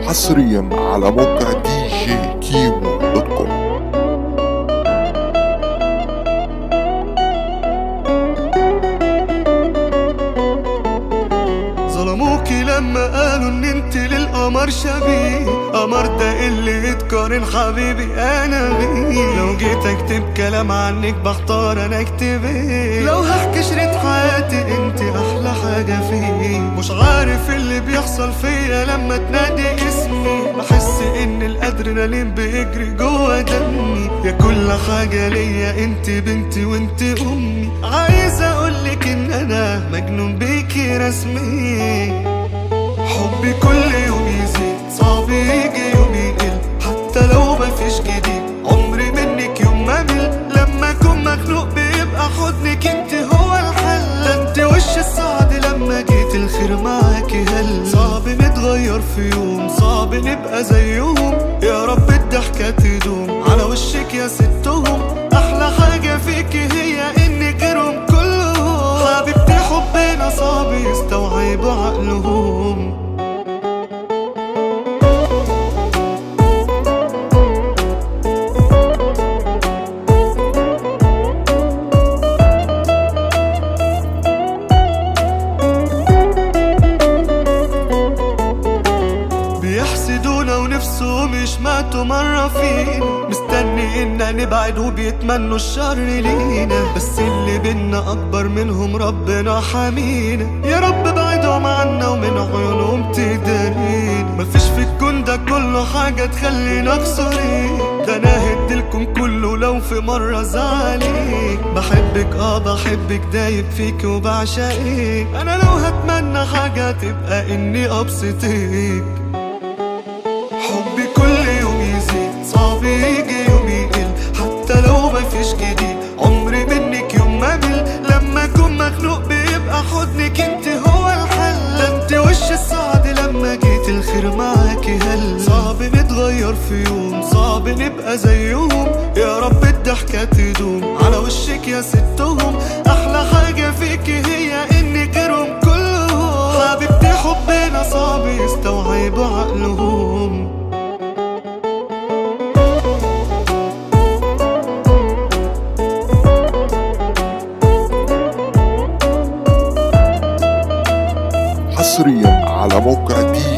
حصريا على موقع دي جي كيمو دوت كوم ظلموكي لما قالوا ان انت للقمر شبيه قمر ده اللي يتقارن حبيبي انا بيه لو جيت اكتب كلام عنك بختار انا اكتب ايه لو هحكي شريط حياتي انت احلى حاجة فيه مش عارف اللي بيحصل فيا لما تنادي اسمي بحس ان الادرينالين بيجري جوا دمي يا كل حاجة ليا انت بنتي وانت امي عايز اقولك ان انا مجنون بيكي رسمي حبي كل يوم يزيد صعب يجي يوم يقل حتى لو مفيش جديد عمري منك يوم ما مل لما اكون مخنوق بيبقى حضنك انت هو الحل ده انت وش السعد لما جيت الخير معاكي هل صعب نتغير في يوم صعب نبقى زيهم يا رب الضحكة تدوم على وشك يا ستهم احلى حاجة فيكي هي انك غيرهم كلهم حبيبتي حبنا صعب يستوعبوا عقلهم بيحسدونا ونفسهم يشماتوا مرة فينا مستني إنا نبعد وبيتمنوا الشر لينا بس اللي بينا أكبر منهم ربنا حمينا يا رب بعدهم عنا ومن عيونهم تدارينا مفيش في الكون ده كله حاجة تخلينا كسورين ده أنا هديلكم كله لو في مرة زعليك بحبك اه بحبك دايب فيك وبعشقك أنا لو هتمنى حاجة تبقى إني أبسطك حبي كل يوم يزيد صعب يجي يوم يقل حتى لو مفيش جديد عمري منك يوم ما مل لما اكون مخنوق بيبقى حضنك انت هو الحل ده انت وش السعد لما جيت الخير معاكي هل صعب نتغير في يوم صعب نبقى زيهم يا رب الضحكة تدوم على وشك يا ستهم احلى حاجة فيكي هي انك غيرهم كلهم حبيبتي حبنا صعب يستوعبوا عقلهم حصريا على موقع دي